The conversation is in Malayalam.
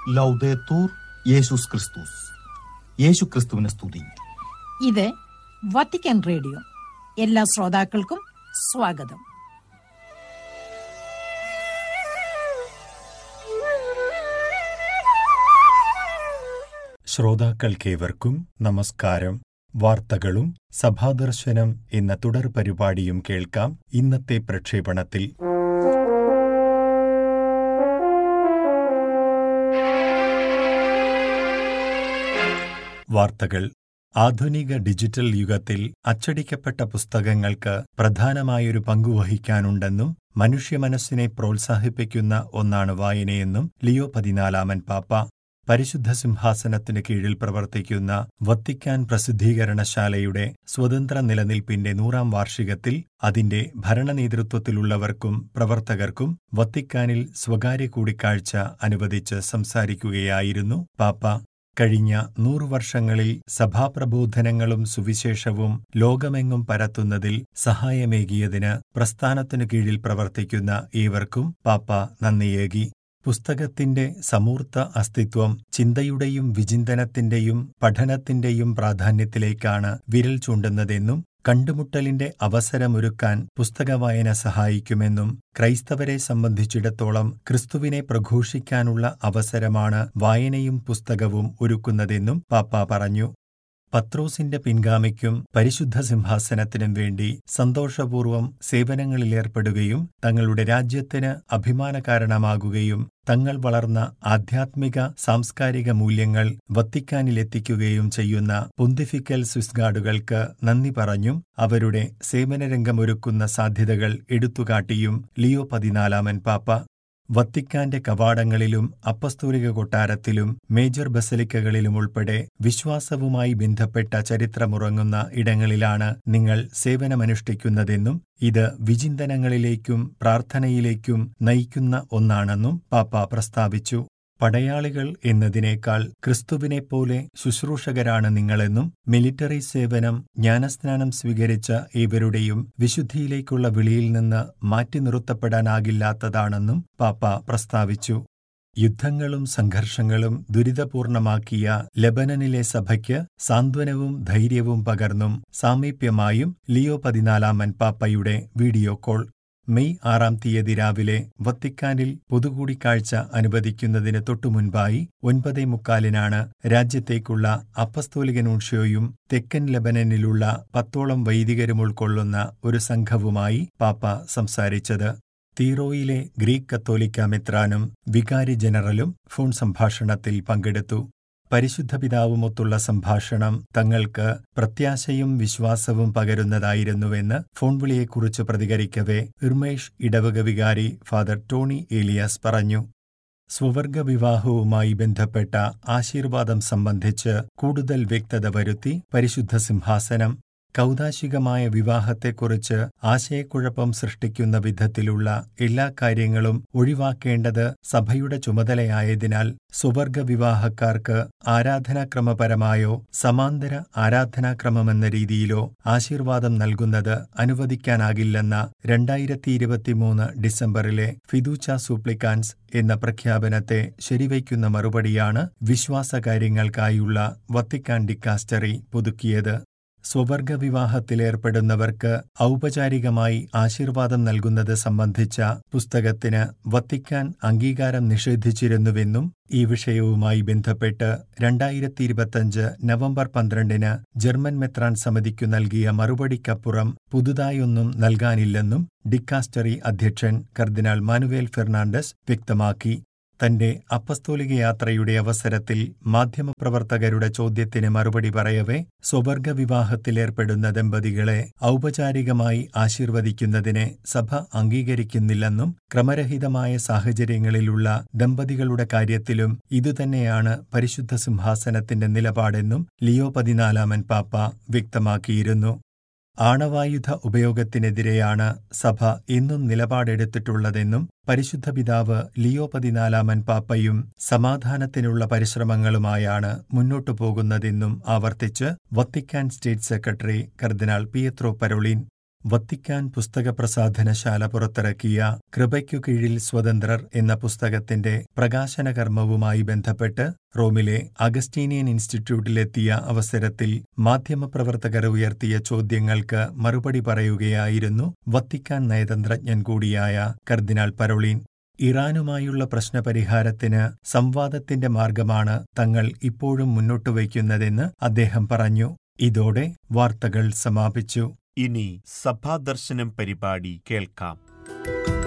ലൗദേത്തൂർ യേശുസ് ക്രിസ്തുസ് യേശു ക്രിസ്തുവിനെ സ്തുതി ഇത് വത്തിക്കാൻ റേഡിയോ എല്ലാ ശ്രോതാക്കൾക്കും സ്വാഗതം ശ്രോതാക്കൾക്കേവർക്കും നമസ്കാരം വാർത്തകളും സഭാദർശനം എന്ന തുടർ പരിപാടിയും കേൾക്കാം ഇന്നത്തെ പ്രക്ഷേപണത്തിൽ വാർത്തകൾ ആധുനിക ഡിജിറ്റൽ യുഗത്തിൽ അച്ചടിക്കപ്പെട്ട പുസ്തകങ്ങൾക്ക് പ്രധാനമായൊരു പങ്കുവഹിക്കാനുണ്ടെന്നും മനുഷ്യമനസ്സിനെ പ്രോത്സാഹിപ്പിക്കുന്ന ഒന്നാണ് വായനയെന്നും ലിയോ പതിനാലാമൻ പാപ്പ പരിശുദ്ധ സിംഹാസനത്തിനു കീഴിൽ പ്രവർത്തിക്കുന്ന വത്തിക്കാൻ പ്രസിദ്ധീകരണശാലയുടെ സ്വതന്ത്ര നിലനിൽപ്പിന്റെ നൂറാം വാർഷികത്തിൽ അതിന്റെ ഭരണനേതൃത്വത്തിലുള്ളവർക്കും പ്രവർത്തകർക്കും വത്തിക്കാനിൽ സ്വകാര്യ കൂടിക്കാഴ്ച അനുവദിച്ച് സംസാരിക്കുകയായിരുന്നു പാപ്പ കഴിഞ്ഞ നൂറു വർഷങ്ങളിൽ സഭാപ്രബോധനങ്ങളും സുവിശേഷവും ലോകമെങ്ങും പരത്തുന്നതിൽ സഹായമേകിയതിന് പ്രസ്ഥാനത്തിനു കീഴിൽ പ്രവർത്തിക്കുന്ന ഏവർക്കും പാപ്പ നന്ദിയേകി പുസ്തകത്തിന്റെ സമൂർത്ത അസ്തിത്വം ചിന്തയുടെയും വിചിന്തനത്തിന്റെയും പഠനത്തിന്റെയും പ്രാധാന്യത്തിലേക്കാണ് വിരൽ ചൂണ്ടുന്നതെന്നും കണ്ടുമുട്ടലിന്റെ അവസരമൊരുക്കാൻ പുസ്തകവായന സഹായിക്കുമെന്നും ക്രൈസ്തവരെ സംബന്ധിച്ചിടത്തോളം ക്രിസ്തുവിനെ പ്രഘോഷിക്കാനുള്ള അവസരമാണ് വായനയും പുസ്തകവും ഒരുക്കുന്നതെന്നും പാപ്പ പറഞ്ഞു പത്രോസിന്റെ പിൻഗാമിക്കും പരിശുദ്ധ സിംഹാസനത്തിനും വേണ്ടി സന്തോഷപൂർവ്വം സേവനങ്ങളിലേർപ്പെടുകയും തങ്ങളുടെ രാജ്യത്തിന് അഭിമാനകാരണമാകുകയും തങ്ങൾ വളർന്ന ആധ്യാത്മിക സാംസ്കാരിക മൂല്യങ്ങൾ വത്തിക്കാനിലെത്തിക്കുകയും ചെയ്യുന്ന പൊന്തിഫിക്കൽ സ്വിസ്ഗാർഡുകൾക്ക് നന്ദി പറഞ്ഞും അവരുടെ സേവനരംഗമൊരുക്കുന്ന സാധ്യതകൾ എടുത്തുകാട്ടിയും ലിയോ പതിനാലാമൻ പാപ്പ വത്തിക്കാന്റെ കവാടങ്ങളിലും അപ്പസ്തോലിക കൊട്ടാരത്തിലും മേജർ ബസലിക്കകളിലും ഉൾപ്പെടെ വിശ്വാസവുമായി ബന്ധപ്പെട്ട ചരിത്രമുറങ്ങുന്ന ഇടങ്ങളിലാണ് നിങ്ങൾ സേവനമനുഷ്ഠിക്കുന്നതെന്നും ഇത് വിചിന്തനങ്ങളിലേക്കും പ്രാർത്ഥനയിലേക്കും നയിക്കുന്ന ഒന്നാണെന്നും പാപ്പ പ്രസ്താവിച്ചു പടയാളികൾ എന്നതിനേക്കാൾ ക്രിസ്തുവിനെപ്പോലെ ശുശ്രൂഷകരാണ് നിങ്ങളെന്നും മിലിറ്ററി സേവനം ജ്ഞാനസ്നാനം സ്വീകരിച്ച ഏവരുടെയും വിശുദ്ധിയിലേക്കുള്ള വിളിയിൽ നിന്ന് മാറ്റി നിർത്തപ്പെടാനാകില്ലാത്തതാണെന്നും പാപ്പ പ്രസ്താവിച്ചു യുദ്ധങ്ങളും സംഘർഷങ്ങളും ദുരിതപൂർണമാക്കിയ ലബനനിലെ സഭയ്ക്ക് സാന്ത്വനവും ധൈര്യവും പകർന്നും സാമീപ്യമായും ലിയോ പതിനാലാമൻ പാപ്പയുടെ വീഡിയോ കോൾ മെയ് ആറാം തീയതി രാവിലെ വത്തിക്കാനിൽ പൊതുകൂടിക്കാഴ്ച അനുവദിക്കുന്നതിന് തൊട്ടുമുൻപായി ഒൻപതേ മുക്കാലിനാണ് രാജ്യത്തേക്കുള്ള അപ്പസ്തോലികനൂഷ്യോയും തെക്കൻ ലബനനിലുള്ള പത്തോളം വൈദികരും ഉൾക്കൊള്ളുന്ന ഒരു സംഘവുമായി പാപ്പ സംസാരിച്ചത് തീറോയിലെ ഗ്രീക്ക് കത്തോലിക്ക മെത്രാനും വികാരി ജനറലും ഫോൺ സംഭാഷണത്തിൽ പങ്കെടുത്തു പരിശുദ്ധ പിതാവുമൊത്തുള്ള സംഭാഷണം തങ്ങൾക്ക് പ്രത്യാശയും വിശ്വാസവും പകരുന്നതായിരുന്നുവെന്ന് ഫോൺ വിളിയെക്കുറിച്ച് പ്രതികരിക്കവെ ഇർമേഷ് ഇടവക വികാരി ഫാദർ ടോണി ഏലിയാസ് പറഞ്ഞു സ്വവർഗ വിവാഹവുമായി ബന്ധപ്പെട്ട ആശീർവാദം സംബന്ധിച്ച് കൂടുതൽ വ്യക്തത വരുത്തി പരിശുദ്ധ സിംഹാസനം കൗതാശികമായ വിവാഹത്തെക്കുറിച്ച് ആശയക്കുഴപ്പം സൃഷ്ടിക്കുന്ന വിധത്തിലുള്ള എല്ലാ കാര്യങ്ങളും ഒഴിവാക്കേണ്ടത് സഭയുടെ ചുമതലയായതിനാൽ സ്വവർഗ വിവാഹക്കാർക്ക് ആരാധനാക്രമപരമായോ സമാന്തര ആരാധനാക്രമമെന്ന രീതിയിലോ ആശീർവാദം നൽകുന്നത് അനുവദിക്കാനാകില്ലെന്ന രണ്ടായിരത്തി ഇരുപത്തിമൂന്ന് ഡിസംബറിലെ ഫിദൂച്ച സൂപ്ലിക്കാൻസ് എന്ന പ്രഖ്യാപനത്തെ ശരിവയ്ക്കുന്ന മറുപടിയാണ് വിശ്വാസകാര്യങ്ങൾക്കായുള്ള വത്തിക്കാൻ ഡിക്കാസ്റ്ററി പുതുക്കിയത് സ്വവർഗ വിവാഹത്തിലേർപ്പെടുന്നവർക്ക് ഔപചാരികമായി ആശീർവാദം നൽകുന്നത് സംബന്ധിച്ച പുസ്തകത്തിന് വത്തിക്കാൻ അംഗീകാരം നിഷേധിച്ചിരുന്നുവെന്നും ഈ വിഷയവുമായി ബന്ധപ്പെട്ട് രണ്ടായിരത്തി ഇരുപത്തഞ്ച് നവംബർ പന്ത്രണ്ടിന് ജർമ്മൻ മെത്രാൻ സമിതിക്കു നൽകിയ മറുപടിക്കപ്പുറം പുതുതായൊന്നും നൽകാനില്ലെന്നും ഡിക്കാസ്റ്ററി അധ്യക്ഷൻ കർദിനാൾ മാനുവേൽ ഫെർണാണ്ടസ് വ്യക്തമാക്കി തന്റെ അപ്പസ്തോലിക യാത്രയുടെ അവസരത്തിൽ മാധ്യമപ്രവർത്തകരുടെ ചോദ്യത്തിന് മറുപടി പറയവെ സ്വവർഗ വിവാഹത്തിലേർപ്പെടുന്ന ദമ്പതികളെ ഔപചാരികമായി ആശീർവദിക്കുന്നതിനെ സഭ അംഗീകരിക്കുന്നില്ലെന്നും ക്രമരഹിതമായ സാഹചര്യങ്ങളിലുള്ള ദമ്പതികളുടെ കാര്യത്തിലും ഇതുതന്നെയാണ് പരിശുദ്ധ സിംഹാസനത്തിന്റെ നിലപാടെന്നും ലിയോ പതിനാലാമൻ പാപ്പ വ്യക്തമാക്കിയിരുന്നു ആണവായുധ ഉപയോഗത്തിനെതിരെയാണ് സഭ എന്നും നിലപാടെടുത്തിട്ടുള്ളതെന്നും പരിശുദ്ധ പിതാവ് ലിയോ പതിനാലാമൻ പാപ്പയും സമാധാനത്തിനുള്ള പരിശ്രമങ്ങളുമായാണ് മുന്നോട്ടു പോകുന്നതെന്നും ആവർത്തിച്ച് വത്തിക്കാൻ സ്റ്റേറ്റ് സെക്രട്ടറി കർദിനാൾ പിയത്രോ പരോളിൻ വത്തിക്കാൻ പുസ്തക പ്രസാധനശാല പുറത്തിറക്കിയ കൃപയ്ക്കു കീഴിൽ സ്വതന്ത്രർ എന്ന പുസ്തകത്തിന്റെ പ്രകാശന കർമ്മവുമായി ബന്ധപ്പെട്ട് റോമിലെ അഗസ്റ്റീനിയൻ ഇൻസ്റ്റിറ്റ്യൂട്ടിലെത്തിയ അവസരത്തിൽ മാധ്യമപ്രവർത്തകർ ഉയർത്തിയ ചോദ്യങ്ങൾക്ക് മറുപടി പറയുകയായിരുന്നു വത്തിക്കാൻ നയതന്ത്രജ്ഞൻ കൂടിയായ കർദിനാൾ പരോളീൻ ഇറാനുമായുള്ള പ്രശ്നപരിഹാരത്തിന് സംവാദത്തിന്റെ മാർഗമാണ് തങ്ങൾ ഇപ്പോഴും മുന്നോട്ടു വയ്ക്കുന്നതെന്ന് അദ്ദേഹം പറഞ്ഞു ഇതോടെ വാർത്തകൾ സമാപിച്ചു ഇനി സഭാദർശനം പരിപാടി കേൾക്കാം